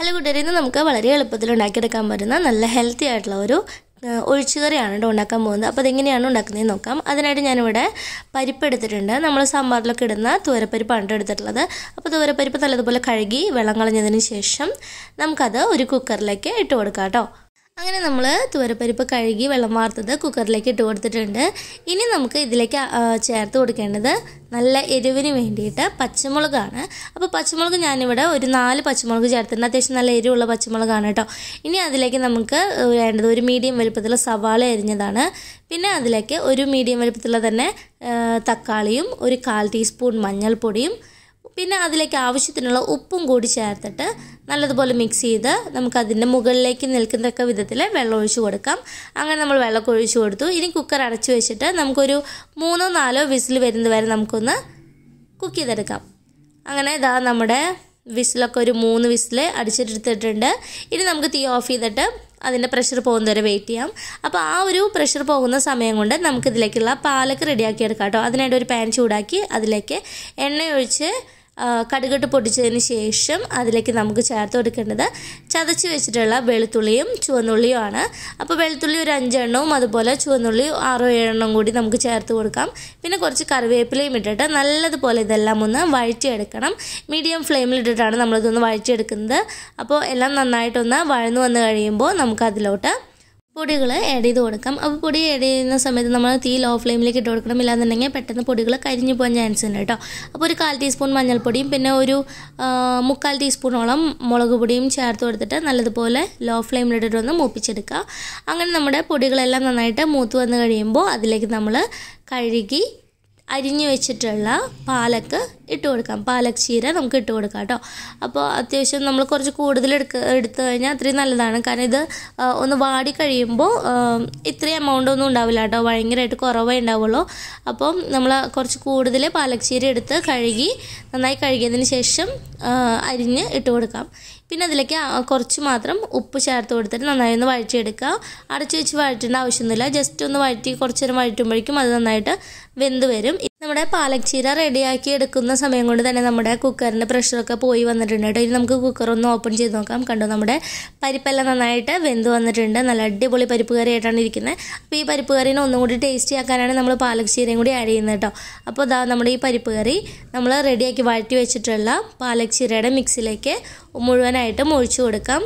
hello കൂട്ടുകാരെ ഇന്ന് നമുക്ക് വളരെ എളുപ്പത്തിൽ ഉണ്ടാക്കിയെടുക്കാൻ പറ്റുന്ന നല്ല ഹെൽത്തി ആയിട്ടുള്ള ഒരു ആ, ഒഴിച്ചുകറിയാണ് കേട്ടോ ഉണ്ടാക്കാൻ പോകുന്നത് അപ്പോൾ അതെങ്ങനെയാണ് ഉണ്ടാക്കുന്നതെന്ന് നോക്കാം അതിനായിട്ട് ഞാനിവിടെ പരിപ്പ് എടുത്തിട്ടുണ്ട് നമ്മൾ സാമ്പാറിലൊക്കെ ഇടുന്ന തുവരപ്പരിപ്പാണ് കേട്ടോ എടുത്തിട്ടുള്ളത് അപ്പോൾ തുവരപ്പരിപ്പ് നല്ലതുപോലെ കഴുകി വെള്ളം കളഞ്ഞതിന് ശേഷം നമുക്കത് ഒരു കുക്കറിലേക്ക് ഇട്ട് കൊടുക്കാം കേട്ടോ അങ്ങനെ നമ്മൾ തുവരപ്പരിപ്പ് കഴുകി വെള്ളം വാർത്തത് കുക്കറിലേക്ക് ഇട്ട് കൊടുത്തിട്ടുണ്ട് ഇനി നമുക്ക് ഇതിലേക്ക് ആ, ചേർത്ത് കൊടുക്കേണ്ടത് നല്ല എരിവിന് വേണ്ടിയിട്ട് പച്ചമുളകാണ് അപ്പോൾ പച്ചമുളക് ഞാനിവിടെ ഒരു നാല് പച്ചമുളക് ചേർത്തിട്ടുണ്ട് അത്യാവശ്യം നല്ല എരിവുള്ള പച്ചമുളകാണ് കേട്ടോ ഇനി അതിലേക്ക് നമുക്ക് വേണ്ടത് ഒരു മീഡിയം വലുപ്പത്തിലുള്ള സവാള അരിഞ്ഞതാണ് പിന്നെ അതിലേക്ക് ഒരു മീഡിയം വലുപ്പത്തിലുള്ള തന്നെ ആ, തക്കാളിയും ഒരു കാൽ ടീസ്പൂൺ മഞ്ഞൾപ്പൊടിയും പിന്നെ അതിലേക്ക് ആവശ്യത്തിനുള്ള ഉപ്പും കൂടി ചേർത്തിട്ട് നല്ലതുപോലെ മിക്സ് ചെയ്ത് നമുക്കതിൻ്റെ മുകളിലേക്ക് നിൽക്കുന്നതൊക്കെ വിധത്തിൽ വെള്ളം ഒഴിച്ചു കൊടുക്കാം അങ്ങനെ നമ്മൾ വെള്ളമൊക്കെ ഒഴിച്ചു കൊടുത്തു ഇനി കുക്കർ അടച്ചു വെച്ചിട്ട് നമുക്കൊരു മൂന്നോ നാലോ വിസിൽ വരുന്നത് വരെ നമുക്കൊന്ന് കുക്ക് ചെയ്തെടുക്കാം അങ്ങനെ ഇതാ നമ്മുടെ വിസിലൊക്കെ ഒരു മൂന്ന് വിസിൽ അടിച്ചെടുത്തിട്ടുണ്ട് ഇനി നമുക്ക് തീ ഓഫ് ചെയ്തിട്ട് അതിൻ്റെ പ്രഷർ പോകുന്നത് വരെ വെയിറ്റ് ചെയ്യാം അപ്പോൾ ആ ഒരു പ്രഷർ പോകുന്ന സമയം കൊണ്ട് നമുക്കിതിലേക്കുള്ള പാലൊക്കെ റെഡിയാക്കി എടുക്കാം കേട്ടോ അതിനായിട്ട് ഒരു പാൻ ചൂടാക്കി അതിലേക്ക് എണ്ണ ഒഴിച്ച് ആ, കടുകിട്ട് പൊട്ടിച്ചതിന് ശേഷം അതിലേക്ക് നമുക്ക് ചേർത്ത് കൊടുക്കേണ്ടത് ചതച്ച് വെച്ചിട്ടുള്ള വെളുത്തുള്ളിയും ചുവന്നുള്ളിയുമാണ് അപ്പോൾ വെളുത്തുള്ളി ഒരു അഞ്ചെണ്ണവും അതുപോലെ ചുവന്നുള്ളി ആറോ ഏഴെണ്ണം കൂടി നമുക്ക് ചേർത്ത് കൊടുക്കാം പിന്നെ കുറച്ച് കറിവേപ്പിലയും ഇട്ടിട്ട് നല്ലതുപോലെ ഇതെല്ലാം ഒന്ന് വഴറ്റിയെടുക്കണം മീഡിയം ഫ്ലെയിമിൽ ഇട്ടിട്ടാണ് നമ്മളിതൊന്ന് വഴറ്റിയെടുക്കുന്നത് അപ്പോൾ എല്ലാം നന്നായിട്ടൊന്ന് വഴന്നു വന്ന് കഴിയുമ്പോൾ നമുക്ക് അതിലോട്ട് പൊടികൾ ആഡ് ചെയ്ത് കൊടുക്കാം അപ്പോൾ പൊടി ആഡ് ചെയ്യുന്ന സമയത്ത് നമ്മൾ തീ ലോ ഫ്ലെയിമിലേക്ക് ഇട്ട് കൊടുക്കണം ഇല്ലാന്നുണ്ടെങ്കിൽ പെട്ടെന്ന് പൊടികൾ കരിഞ്ഞു പോകാൻ ചാൻസ് ഉണ്ട് കേട്ടോ അപ്പോൾ ഒരു കാൽ ടീസ്പൂൺ മഞ്ഞൾപ്പൊടിയും പിന്നെ ഒരു ആ, മുക്കാൽ ടീസ്പൂണോളം മുളക് പൊടിയും ചേർത്ത് കൊടുത്തിട്ട് നല്ലതുപോലെ ലോ ഫ്ലെയിമിലിട്ടിട്ട് ഒന്ന് മൂപ്പിച്ചെടുക്കുക അങ്ങനെ നമ്മുടെ പൊടികളെല്ലാം നന്നായിട്ട് മൂത്ത് വന്ന് കഴിയുമ്പോൾ അതിലേക്ക് നമ്മൾ കഴുകി അരിഞ്ഞു വെച്ചിട്ടുള്ള പാലക്ക് ഇട്ട് കൊടുക്കാം പാലക് ചീര നമുക്ക് ഇട്ട് കൊടുക്കാം കേട്ടോ അപ്പോൾ അത്യാവശ്യം നമ്മൾ കുറച്ച് കൂടുതൽ എടുക്ക എടുത്തു കഴിഞ്ഞാൽ അത്രയും നല്ലതാണ് കാരണം ഇത് ആ, ഒന്ന് വാടി കഴിയുമ്പോൾ ആ, ഇത്രയും എമൗണ്ട് ഒന്നും ഉണ്ടാവില്ല കേട്ടോ ഭയങ്കരമായിട്ട് കുറവേ ഉണ്ടാവുള്ളൂ അപ്പം നമ്മൾ കുറച്ച് കൂടുതൽ പാലക് ചീര എടുത്ത് കഴുകി നന്നായി കഴുകിയതിന് ശേഷം ആ, അരിഞ്ഞ് ഇട്ട് കൊടുക്കാം പിന്നെ അതിലേക്ക് ആ കുറച്ച് മാത്രം ഉപ്പ് ചേർത്ത് കൊടുത്തിട്ട് നന്നായി ഒന്ന് വഴറ്റിയെടുക്കുക അടച്ചു വെച്ച് വഴറ്റേണ്ട ആവശ്യമൊന്നുമില്ല ജസ്റ്റ് ഒന്ന് വഴറ്റി കുറച്ച് നേരം വഴറ്റുമ്പോഴേക്കും അത് നന്നായിട്ട് വെന്ത് വരും നമ്മുടെ പാലക് ചീര റെഡിയാക്കി എടുക്കുന്ന സമയം കൊണ്ട് തന്നെ നമ്മുടെ കുക്കറിൻ്റെ പ്രഷറൊക്കെ പോയി വന്നിട്ടുണ്ട് കേട്ടോ ഇനി നമുക്ക് കുക്കർ ഒന്ന് ഓപ്പൺ ചെയ്ത് നോക്കാം കണ്ടോ നമ്മുടെ പരിപ്പെല്ലാം നന്നായിട്ട് വെന്ത് വന്നിട്ടുണ്ട് നല്ല അടിപൊളി പരിപ്പ് കറി ആയിട്ടാണ് ഇരിക്കുന്നത് അപ്പോൾ ഈ പരിപ്പ് കറീനെ ഒന്നും കൂടി ടേസ്റ്റി ആക്കാനാണ് നമ്മൾ പാലക് ചീരയും കൂടി ആഡ് ചെയ്യുന്നത് കേട്ടോ അപ്പോൾ ഇതാ നമ്മുടെ ഈ പരിപ്പ് കറി നമ്മൾ റെഡിയാക്കി വഴറ്റി വെച്ചിട്ടുള്ള പാലക് ചീരയുടെ മിക്സിലേക്ക് മുഴുവനായിട്ടും ഒഴിച്ചു കൊടുക്കാം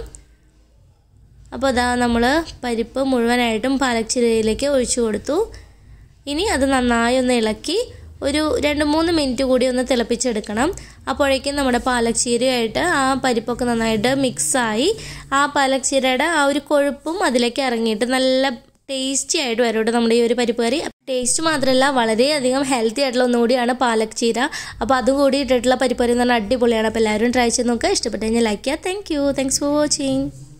അപ്പോൾ അതാ നമ്മൾ പരിപ്പ് മുഴുവനായിട്ടും പാലക് ചീരയിലേക്ക് ഒഴിച്ചു കൊടുത്തു ഇനി അത് നന്നായി ഒന്ന് ഇളക്കി ഒരു രണ്ട് മൂന്ന് മിനിറ്റ് കൂടി ഒന്ന് തിളപ്പിച്ചെടുക്കണം അപ്പോഴേക്കും നമ്മുടെ പാലക് ചീരയായിട്ട് ആ പരിപ്പൊക്കെ നന്നായിട്ട് മിക്സായി ആ പാലക് ചീരയുടെ ആ ഒരു കൊഴുപ്പും അതിലേക്ക് ഇറങ്ങിയിട്ട് നല്ല ടേസ്റ്റി ആയിട്ട് വരും കേട്ടോ നമ്മുടെ ഈ ഒരു പരിപ്പ് കറി ടേസ്റ്റ് മാത്രമല്ല വളരെയധികം ഹെൽത്തി ആയിട്ടുള്ള ഒന്നുകൂടിയാണ് പാലക് ചീര അപ്പോൾ അതും കൂടി ഇട്ടിട്ടുള്ള പരിപ്പ് കറി എന്ന് പറഞ്ഞാൽ അടിപൊളിയാണ് അപ്പോൾ എല്ലാവരും ട്രൈ ചെയ്ത് നോക്കുക ഇഷ്ടപ്പെട്ടു കഴിഞ്ഞാൽ ലൈക്ക് ചെയ്യുക thank you thanks for watching